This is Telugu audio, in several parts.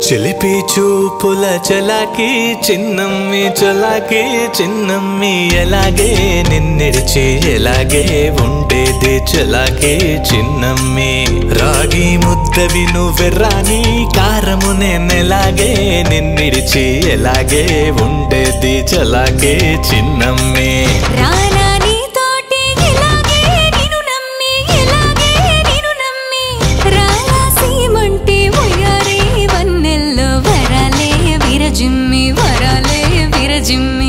చిలిపి చూపుల చలాకి చిన్నమ్మి చలాకి చిన్నమ్మి ఎలాగే నిన్నిడిచి ఎలాగే ఉండేది చలాకి చిన్నమ్మి రాగి ముద్దవి నువ్వెర్రాని కారము నేనెలాగే నిన్నిడిచి ఎలాగే ఉండేది చలాకే చిన్నమ్మి రానా నీతోటి ఇలాగే నిన్ను నమ్మి ఇలాగే నిన్ను నమ్మి రాలాసీమంటే ఉయ్యారే వన్నెల్లో వరాలే విరజిమ్మి వరాలే విరజిమ్మి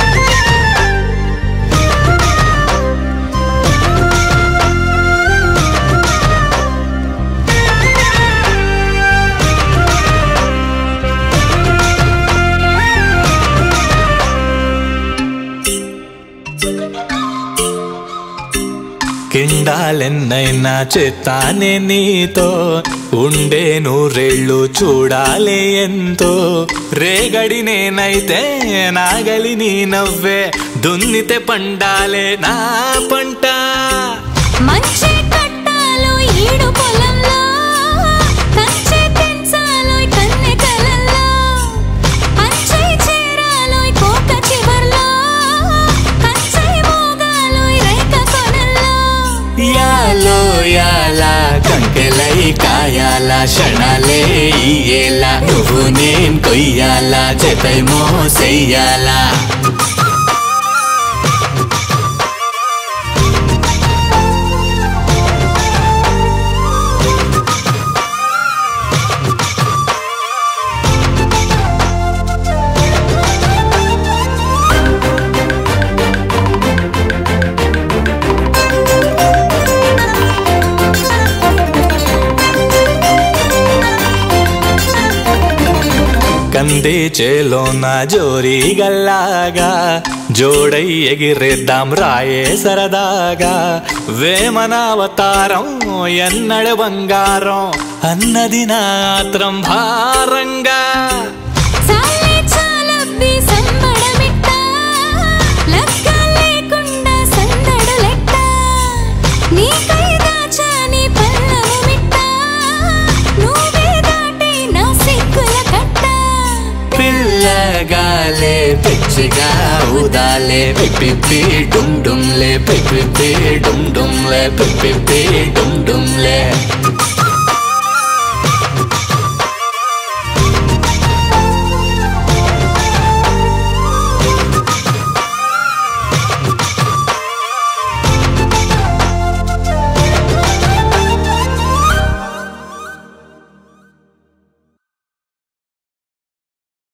కిండాలెన్నైనా చెత్తానే నీతో ఉండే నూరేళ్ళు చూడాలి ఎంతో రేగడి నేనైతే నాగలి నీ నవ్వే దున్నితే పండాలే నా పంట మంచి కట్టాలో ఈడు పొలంలో కంచె పెంచాలో కన్నె కలల్లో అంచై చేరాలో కోక చివర్లో కంచై మోగాలో రేఖ కొనల్లో యాలో యాలా కంకెలై కాయాల క్షణాలే ఇయ్యేలా నువ్వు నేను కొయ్యాలా జతై మోసెయ్యాలా కంది చేలోన జోరి గల్లాగా జోడై ఎగిరేద్దాం రాయే సరదాగా వేమనావతారం ఎన్నడ బంగారం అన్నది నాత్రం భారంగా చాలే చాలబ్బి సంబడమిట్ట లెక్క లేకుండా సందడు లెక్క నీకై దాచాని పల్లవు మిట్ట నువ్వే దాటి నా సిగ్గుల కట్ట పిల్లగాలే పిచ్చిగా ఊదాలే పిప్పి డుమ్ డుమ్లే పిప్పి డుమ్ డుమ్లే పిప్పి డుమ్ డుమ్లే